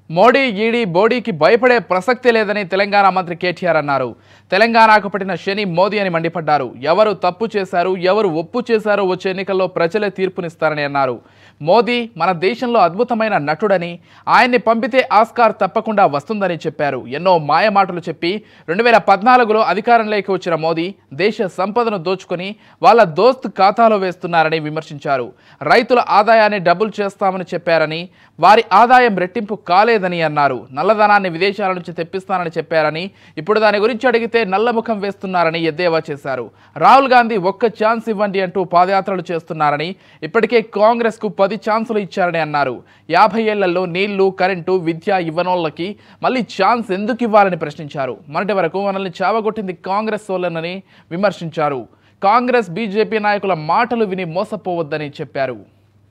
Modi ED బోడీకి భయపడే ప్రసక్తి లేదని తెలంగాణ మంత్రి కేటీఆర్ అన్నారు తెలంగాణకు పట్టిన శని మోదీ అని మండిపడ్డారు ఎవరు తప్పు చేశారు ఎవరు ఒప్పు చేశారో వచ్చే ఎన్నికల్లో ప్రజలే తీర్పునిస్తారని అన్నారు మోదీ మన దేశంలో అద్భుతమైన నటుడని ఆయన్ని పంపితే ఆస్కార్ తప్పకుండా వస్తుందని చెప్పారు ఎన్నో మాయమాటలు చెప్పి రెండు వేల పద్నాలుగులో అధికారంలోకి వచ్చిన మోదీ దేశ సంపదను దోచుకొని వాళ్ళ దోస్త్ ఖాతాలో వేస్తున్నారని విమర్శించారు రైతుల ఆదాయాన్ని డబుల్ చేస్తామని చెప్పారని వారి ఆదాయం రెట్టింపు కాలేదని అన్నారు నల్లధనాన్ని విదేశాల నుంచి తెప్పిస్తానని చెప్పారని ఇప్పుడు దాని గురించి అడిగితే నల్లముఖం వేస్తున్నారని ఎద్దేవా చేశారు రాహుల్ గాంధీ ఒక్క ఛాన్స్ ఇవ్వండి అంటూ పాదయాత్రలు చేస్తున్నారని ఇప్పటికే కాంగ్రెస్ కు పది ఛాన్సులు ఇచ్చారని అన్నారు యాభై ఏళ్లలో నీళ్లు కరెంటు విద్య ఇవ్వనోళ్ళకి మళ్ళీ ఛాన్స్ ఎందుకు ఇవ్వాలని ప్రశ్నించారు మొన్నటి వరకు మనల్ని చావగొట్టింది కాంగ్రెస్ సోలనని విమర్శించారు కాంగ్రెస్ బీజేపీ నాయకుల మాటలు విని మోసపోవద్దని చెప్పారు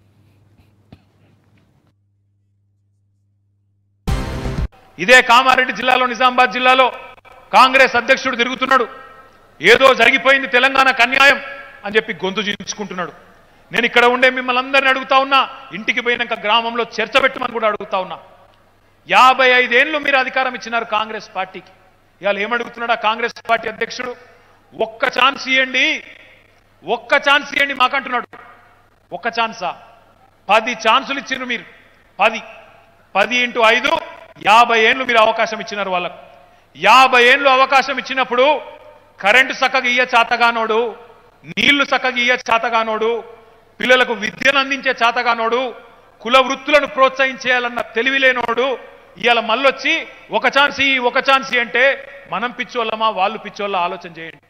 ఇదే కామారెడ్డి జిల్లాలో నిజామాబాద్ జిల్లాలో కాంగ్రెస్ అధ్యక్షుడు తిరుగుతున్నాడు ఏదో జరిగిపోయింది తెలంగాణకు అన్యాయం అని చెప్పి గొంతు చించుకుంటున్నాడు నేను ఇక్కడ ఉండే మిమ్మల్ని అందరిని అడుగుతా ఉన్నా ఇంటికి పోయినాక గ్రామంలో చర్చ పెట్టమని కూడా అడుగుతా ఉన్నా యాభై ఐదేళ్లు మీరు అధికారం ఇచ్చినారు కాంగ్రెస్ పార్టీకి ఇవాళ ఏమడుగుతున్నాడు ఆ కాంగ్రెస్ పార్టీ అధ్యక్షుడు ఒక్క ఛాన్స్ ఇవ్వండి ఒక్క ఛాన్స్ ఇవ్వండి మాకంటున్నాడు ఒక్క ఛాన్సా పది ఛాన్సులు ఇచ్చిండ్రు మీరు పది పది ఇంటూ ఐదు యాభై ఏళ్ళు మీరు అవకాశం ఇచ్చినారు వాళ్ళకు యాభై ఏళ్ళు అవకాశం ఇచ్చినప్పుడు కరెంటు చక్కగా ఇయ్య చాతగానోడు నీళ్లు చక్కగా ఇయ్య చాతగానోడు పిల్లలకు విద్యను అందించే చాతగానోడు కుల వృత్తులను ప్రోత్సహించేయాలన్న తెలివి లేనోడు ఇవాళ మళ్ళొచ్చి ఒక ఛాన్స్ ఇయ్యి ఒక ఛాన్స్ ఇయ్యి అంటే మనం పిచ్చోళ్ళమా వాళ్ళు పిచ్చోళ్ళ ఆలోచన చేయండి